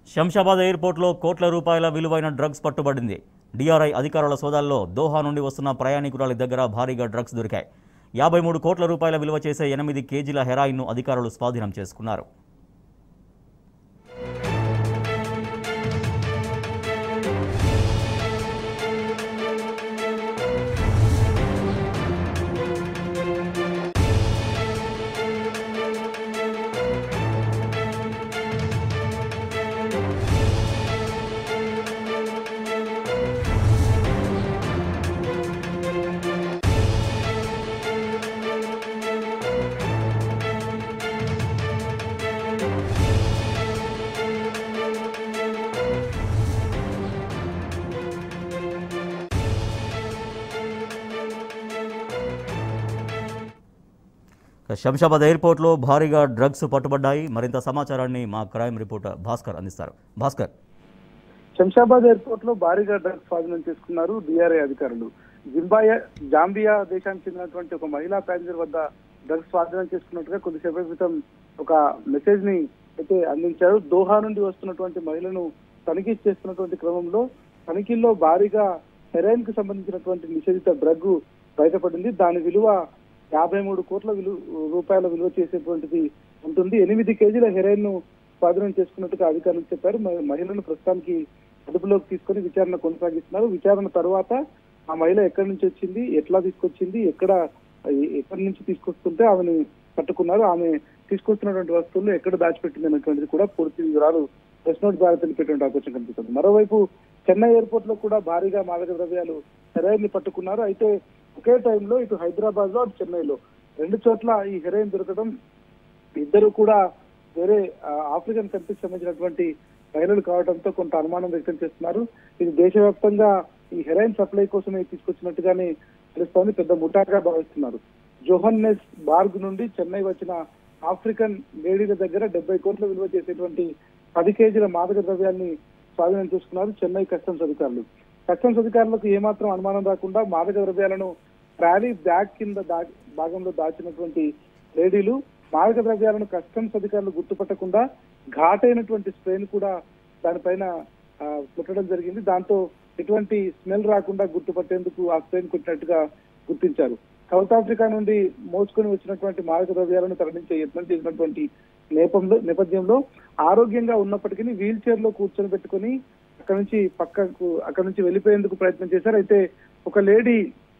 శంషాబాద్ ఎయిర్పోర్ట్లో కోట్ల రూపాయల విలువైన డ్రగ్స్ పట్టుబడింది డిఆర్ఐ అధికారుల సోదాల్లో దోహా నుండి వస్తున్న ప్రయాణికురాలి దగ్గర భారీగా డ్రగ్స్ దొరికాయి యాభై మూడు కోట్ల రూపాయల విలువ చేసే ఎనిమిది కేజీల హెరాయిన్ను అధికారులు స్వాధీనం చేసుకున్నారు ఇక శంషాబాద్ ఎయిర్పోర్ట్లో భారీగా డ్రగ్స్ పట్టుబడ్డాయి మరింత సమాచారాన్ని మా క్రైమ్ రిపోర్టర్ భాస్కర్ అందిస్తారు భాస్కర్ శంషాబాద్ ఎయిర్పోర్ట్ లో భారీగా డ్రగ్స్ స్వాధీనం చేసుకున్నారు డిఆర్ఐ అధికారులు జింబాయా జాంబియా దేశానికి చెందినటువంటి ఒక మహిళా ప్యాసింజర్ వద్ద డ్రగ్స్ స్వాధీనం చేసుకున్నట్టుగా కొద్దిసేపటి క్రితం ఒక మెసేజ్ ని అయితే అందించారు దోహా నుండి వస్తున్నటువంటి మహిళను తనిఖీ చేస్తున్నటువంటి క్రమంలో తనిఖీల్లో భారీగా హెరాయిన్ కు సంబంధించినటువంటి నిషేధిత డ్రగ్ బయటపడింది దాని విలువ యాభై మూడు కోట్ల విలువ రూపాయల విలువ చేసేటువంటిది ఉంటుంది ఎనిమిది కేజీల హెరాయిన్ ను స్వాధీనం చేసుకున్నట్టుగా అధికారులు చెప్పారు మ- మహిళను ప్రస్తుతానికి అదుపులోకి తీసుకొని విచారణ కొనసాగిస్తున్నారు విచారణ తర్వాత ఆ మహిళ ఎక్కడి నుంచి వచ్చింది ఎట్లా తీసుకొచ్చింది ఎక్కడ ఎ- ఎక్కడి నుంచి తీసుకొస్తుంటే ఆమెను పట్టుకున్నారు ఆమె తీసుకొస్తున్నటువంటి వస్తువులు ఎక్కడ దాచిపెట్టింది అనేటువంటిది కూడా పూర్తి వివరాలు ప్రెస్ నోట్ ద్వారా తెలిపేటువంటి అవకాశం కనిపిస్తుంది మరోవైపు చెన్నై ఎయిర్పోర్ట్ లో కూడా భారీగా మాదక ద్రవ్యాలు హెరాయిన్ ని పట్టుకున్నారు అయితే ఒకే టైంలో ఇటు హైదరాబాద్ లో అటు చెన్నైలో రెండు చోట్ల ఈ హెరాయిన్ దొరకడం ఇద్దరు కూడా వేరే ఆ, ఆఫ్రికన్ కంట్రీకి సంబంధించినటువంటి మహిళలు కావడంతో కొంత అనుమానం వ్యక్తం చేస్తున్నారు ఇది దేశవ్యాప్తంగా ఈ హెరాయిన్ సప్లై కోసమే తీసుకొచ్చినట్టుగానే తెలుస్తోంది పెద్ద ముఠాగా భావిస్తున్నారు జోహన్నెస్ బార్గ్ నుండి చెన్నై వచ్చిన ఆఫ్రికన్ లేడీల దగ్గర డెబ్బై కోట్ల విలువ చేసేటువంటి పది కేజీల మాదక ద్రవ్యాన్ని స్వాధీనం చేసుకున్నారు చెన్నై కస్టమ్స్ అధికారులు కస్టమ్స్ అధికారులకు ఏమాత్రం అనుమానం రాకుండా మాదక ద్రవ్యాలను ట్రాలీ బ్యాగ్ కింద దా- భాగంలో దాచినటువంటి లేడీలు మాదక ద్రవ్యాలను కస్టమ్స్ అధికారులు గుర్తుపట్టకుండా ఘాటైనటువంటి స్ప్రేను కూడా దానిపైన ఆ, కుట్టడం జరిగింది దాంతో ఎటువంటి స్మెల్ రాకుండా గుర్తుపట్టేందుకు ఆ స్ప్రేను కుట్టినట్టుగా గుర్తించారు సౌత్ ఆఫ్రికా నుండి మోసుకొని వచ్చినటువంటి మాదక ద్రవ్యాలను తరలించే యత్నం చేసినటువంటి నేపంలో నేపథ్యంలో ఆరోగ్యంగా ఉన్నప్పటికీ వీల్ చైర్ లో కూర్చొని పెట్టుకొని అక్కడ నుంచి పక్కకు అక్కడ నుంచి వెళ్ళిపోయేందుకు ప్రయత్నం చేశారు అయితే ఒక లేడీ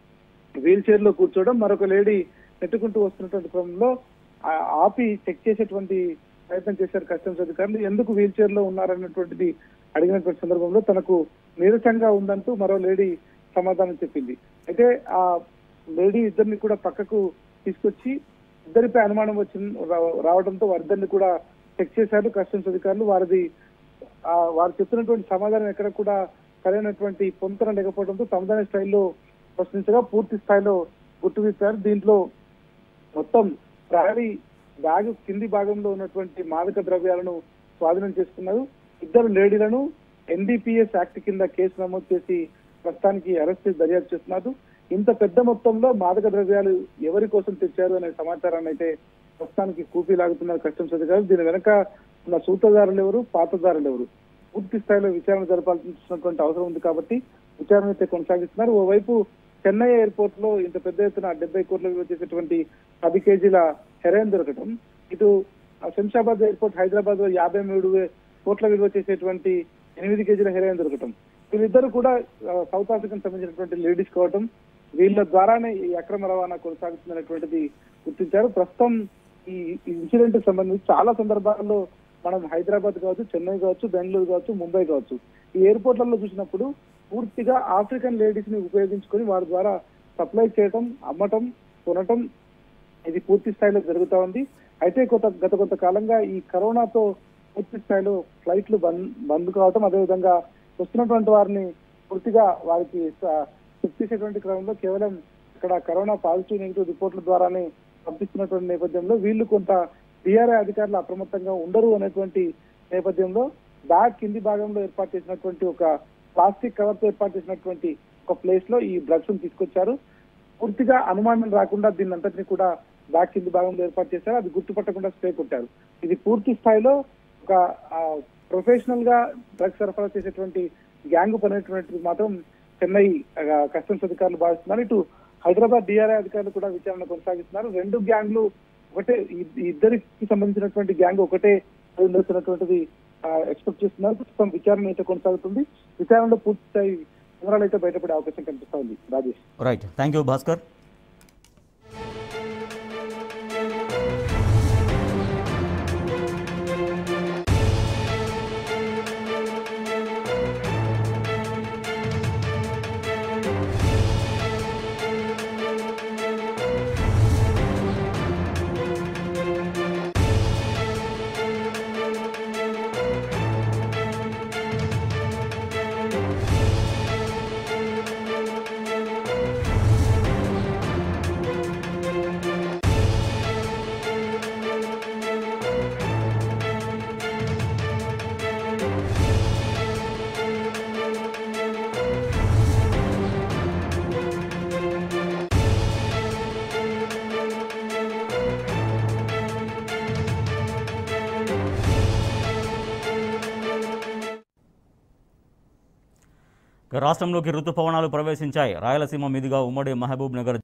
వీల్ చైర్ లో కూర్చోవడం మరొక లేడీ నెట్టుకుంటూ వస్తున్నటువంటి క్రమంలో ఆ- ఆపి చెక్ చేసేటువంటి ప్రయత్నం చేశారు కస్టమ్స్ అధికారులు ఎందుకు వీల్ చైర్ లో ఉన్నారన్నటువంటిది అడిగినటువంటి సందర్భంలో తనకు నీరసంగా ఉందంటూ మరో లేడీ సమాధానం చెప్పింది అయితే ఆ లేడీ ఇద్దరిని కూడా పక్కకు తీసుకొచ్చి ఇద్దరిపై అనుమానం వచ్చింది రా- రావడంతో వారిద్దరిని కూడా చెక్ చేశారు కస్టమ్స్ అధికారులు వారిది ఆ, వారు చెప్పినటువంటి సమాధానం ఎక్కడ కూడా సరైనటువంటి పొంతన లేకపోవడంతో తమదైన స్టైల్లో ప్రశ్నించగా పూర్తి స్థాయిలో గుర్తు విప్పారు దీంట్లో మొత్తం ట్రాలీ బ్యాగ్ కింది భాగంలో ఉన్నటువంటి మాదక ద్రవ్యాలను స్వాధీనం చేసుకున్నారు ఇద్దరు లేడీలను ఎన్డీపీఎస్ యాక్ట్ కింద కేసు నమోదు చేసి ప్రస్తుతానికి అరెస్ట్ చేసి దర్యాప్తు చేస్తున్నారు ఇంత పెద్ద మొత్తంలో మాదక ద్రవ్యాలు ఎవరి కోసం తెచ్చారు అనే సమాచారాన్ని అయితే ప్రస్తుతానికి కూపీ లాగుతున్నారు కస్టమ్స్ అధికారులు దీని వెనక ఉన్న సూత్రధారులు ఎవరు పాతదారులు ఎవరు పూర్తి స్థాయిలో విచారణ జరపాల్సినటువంటి అవసరం ఉంది కాబట్టి విచారణ అయితే కొనసాగిస్తున్నారు ఓవైపు చెన్నై ఎయిర్పోర్ట్ లో ఇంత పెద్ద ఎత్తున డెబ్బై కోట్ల విలువ చేసేటువంటి పది కేజీల హెరాయిన్ దొరకడం ఇటు ఆ శంషాబాద్ ఎయిర్పోర్ట్ హైదరాబాద్ లో యాభై మూడు వే- కోట్ల విలువ చేసేటువంటి ఎనిమిది కేజీల హెరాయిన్ దొరకటం వీళ్ళిద్దరు కూడా ఆ, సౌత్ ఆఫ్రికన్ సంబంధించినటువంటి లేడీస్ కావటం వీళ్ళ ద్వారానే ఈ అక్రమ రవాణా కొనసాగుతున్నటువంటిది గుర్తించారు ప్రస్తుతం ఈ ఈ ఇన్సిడెంట్ సంబంధించి చాలా సందర్భాల్లో మనం హైదరాబాద్ కావచ్చు చెన్నై కావచ్చు బెంగళూరు కావచ్చు ముంబై కావచ్చు ఈ ఎయిర్పోర్ట్లలో చూసినప్పుడు పూర్తిగా ఆఫ్రికన్ లేడీస్ ని ఉపయోగించుకొని వారి ద్వారా సప్లై చేయటం అమ్మటం కొనటం ఇది పూర్తి స్థాయిలో జరుగుతా ఉంది అయితే కొత్త గత కొంత కాలంగా ఈ కరోనాతో పూర్తి స్థాయిలో ఫ్లైట్లు బంద్ బంద్ కావటం అదేవిధంగా వస్తున్నటువంటి వారిని పూర్తిగా వారికి స- చెక్ చేసేటువంటి క్రమంలో కేవలం ఇక్కడ కరోనా పాజిటివ్ నెగిటివ్ రిపోర్ట్ల ద్వారానే పంపిస్తున్నటువంటి నేపథ్యంలో వీళ్ళు కొంత డిఆర్ఐ అధికారులు అప్రమత్తంగా ఉండరు అనేటువంటి నేపథ్యంలో బ్యాగ్ కింది భాగంలో ఏర్పాటు చేసినటువంటి ఒక ప్లాస్టిక్ కవర్ తో ఏర్పాటు చేసినటువంటి ఒక ప్లేస్ లో ఈ డ్రగ్స్ తీసుకొచ్చారు పూర్తిగా అనుమానం రాకుండా దీన్ని అంతటిని కూడా బ్యాక్ కింది భాగంలో ఏర్పాటు చేశారు అది గుర్తుపట్టకుండా స్ప్రే కొట్టారు ఇది పూర్తి స్థాయిలో ఒక ఆ, ప్రొఫెషనల్ గా డ్రగ్స్ సరఫరా చేసేటువంటి గ్యాంగ్ పనేటువంటిది మాత్రం చెన్నై ఆ, కస్టమ్స్ అధికారులు భావిస్తున్నారు ఇటు హైదరాబాద్ డిఆర్ఐ అధికారులు కూడా విచారణ కొనసాగిస్తున్నారు రెండు గ్యాంగ్లు ఒకటే ఈ- ఈ ఇద్దరికి సంబంధించినటువంటి గ్యాంగ్ ఒకటే అయి ఉండొచ్చినటువంటిది ఎక్స్పెక్ట్ చేస్తున్నారు ప్రస్తుతం విచారణ అయితే కొనసాగుతుంది విచారణలో పూర్తి స్థాయి వివరాలు అయితే బయటపడే అవకాశం కనిపిస్తా ఉంది Rajesh right thank you Bhaskar ఇక రాష్ట్రంలోకి రుతుపవనాలు ప్రవేశించాయి రాయలసీమ మీదుగా ఉమ్మడి మహబూబ్ నగర్